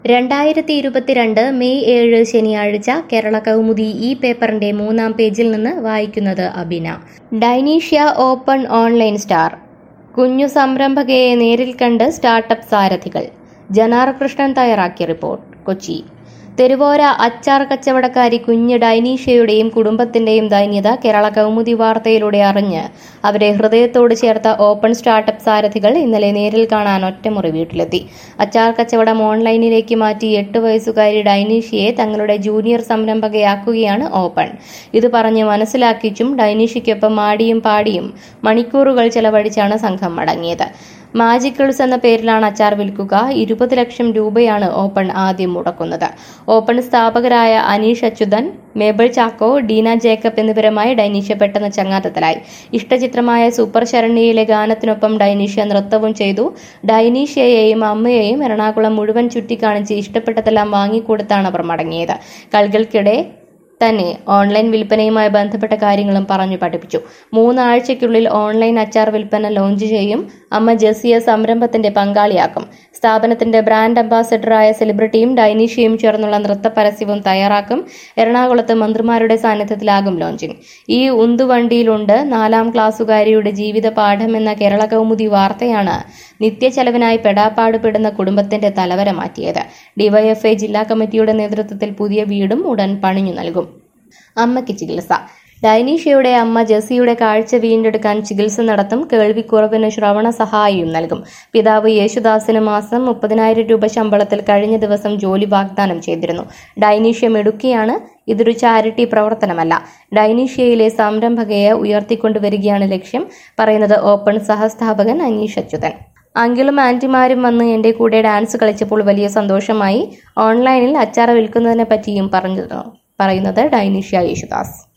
രണ്ടായിരത്തി ഇരുപത്തിരണ്ട് മെയ് ഏഴ് ശനിയാഴ്ച കേരള കൗമുദി ഈ പേപ്പറിന്റെ മൂന്നാം പേജിൽ നിന്ന് വായിക്കുന്നത് അബിന ഡൈനീഷ്യ ഓപ്പൺ ഓൺലൈൻ സ്റ്റാർ കുഞ്ഞു സംരംഭകയെ നേരിൽ കണ്ട് സ്റ്റാർട്ടപ്പ് സാരഥികൾ ജനാർ കൃഷ്ണൻ തയ്യാറാക്കിയ റിപ്പോർട്ട് കൊച്ചി തെരുവോര അച്ചാർ കച്ചവടക്കാരി കുഞ്ഞ് ഡൈനീഷ്യയുടെയും കുടുംബത്തിന്റെയും ദൈന്യത കേരള കൗമുദി വാർത്തയിലൂടെ അറിഞ്ഞ് അവരെ ഹൃദയത്തോട് ചേർത്ത ഓപ്പൺ സ്റ്റാർട്ടപ്പ് സാരഥികൾ ഇന്നലെ നേരിൽ കാണാൻ ഒറ്റമുറി വീട്ടിലെത്തി അച്ചാർ കച്ചവടം ഓൺലൈനിലേക്ക് മാറ്റി എട്ട് വയസ്സുകാരി ഡൈനീഷ്യയെ തങ്ങളുടെ ജൂനിയർ സംരംഭകയാക്കുകയാണ് ഓപ്പൺ ഇത് പറഞ്ഞ് മനസ്സിലാക്കിച്ചും ഡൈനീഷ്യയ്ക്കൊപ്പം ആടിയും പാടിയും മണിക്കൂറുകൾ ചെലവഴിച്ചാണ് സംഘം മടങ്ങിയത് മാജിക്കിൾസ് എന്ന പേരിലാണ് അച്ചാർ വിൽക്കുക ഇരുപത് ലക്ഷം രൂപയാണ് ഓപ്പൺ ആദ്യം മുടക്കുന്നത് ഓപ്പൺ സ്ഥാപകരായ അനീഷ് അച്യുതൻ മേബിൾ ചാക്കോ ഡീന ജേക്കബ് എന്നിവരുമായി ഡൈനീഷ്യ പെട്ടെന്ന് ചങ്ങാത്തത്തിലായി ഇഷ്ടചിത്രമായ സൂപ്പർ ശരണ്യയിലെ ഗാനത്തിനൊപ്പം ഡൈനീഷ്യ നൃത്തവും ചെയ്തു ഡൈനീഷ്യയെയും അമ്മയെയും എറണാകുളം മുഴുവൻ ചുറ്റിക്കാണിച്ച് ഇഷ്ടപ്പെട്ടതെല്ലാം വാങ്ങിക്കൊടുത്താണ് അവർ മടങ്ങിയത് കളികൾക്കിടെ തന്നെ ഓൺലൈൻ വിൽപ്പനയുമായി ബന്ധപ്പെട്ട കാര്യങ്ങളും പറഞ്ഞു പഠിപ്പിച്ചു മൂന്നാഴ്ചയ്ക്കുള്ളിൽ ഓൺലൈൻ അച്ചാർ വിൽപ്പന ലോഞ്ച് ചെയ്യും അമ്മ ജെസിയെ സംരംഭത്തിന്റെ പങ്കാളിയാക്കും സ്ഥാപനത്തിന്റെ ബ്രാൻഡ് അംബാസഡറായ സെലിബ്രിറ്റിയും ഡൈനീഷ്യയും ചേർന്നുള്ള നൃത്ത പരസ്യവും തയ്യാറാക്കും എറണാകുളത്ത് മന്ത്രിമാരുടെ സാന്നിധ്യത്തിലാകും ലോഞ്ചിങ് ഈ ഉന്തുവണ്ടിയിലുണ്ട് നാലാം ക്ലാസ്സുകാരിയുടെ ജീവിത പാഠം എന്ന കേരള കൗമുദി വാർത്തയാണ് നിത്യചെലവിനായി പെടാപ്പാടുപെടുന്ന കുടുംബത്തിന്റെ തലവര മാറ്റിയത് ഡിവൈഎഫ്ഐ ജില്ലാ കമ്മിറ്റിയുടെ നേതൃത്വത്തിൽ പുതിയ വീടും ഉടൻ പണിഞ്ഞു നൽകും അമ്മയ്ക്ക് ചികിത്സ ഡൈനീഷ്യയുടെ അമ്മ ജെസിയുടെ കാഴ്ച വീണ്ടെടുക്കാൻ ചികിത്സ നടത്തും കേൾവിക്കുറവിന് ശ്രവണ സഹായിയും നൽകും പിതാവ് യേശുദാസിന് മാസം മുപ്പതിനായിരം രൂപ ശമ്പളത്തിൽ കഴിഞ്ഞ ദിവസം ജോലി വാഗ്ദാനം ചെയ്തിരുന്നു ഡൈനീഷ്യ മിടുക്കിയാണ് ഇതൊരു ചാരിറ്റി പ്രവർത്തനമല്ല ഡൈനീഷ്യയിലെ സംരംഭകയെ ഉയർത്തിക്കൊണ്ടുവരികയാണ് ലക്ഷ്യം പറയുന്നത് ഓപ്പൺ സഹസ്ഥാപകൻ അനീഷ് അച്യുതൻ അങ്കിളും ആന്റിമാരും വന്ന് എന്റെ കൂടെ ഡാൻസ് കളിച്ചപ്പോൾ വലിയ സന്തോഷമായി ഓൺലൈനിൽ അച്ചാർ വിൽക്കുന്നതിനെ പറ്റിയും പറഞ്ഞു പറയുന്നത് ഡൈനീഷ്യ യേശുദാസ്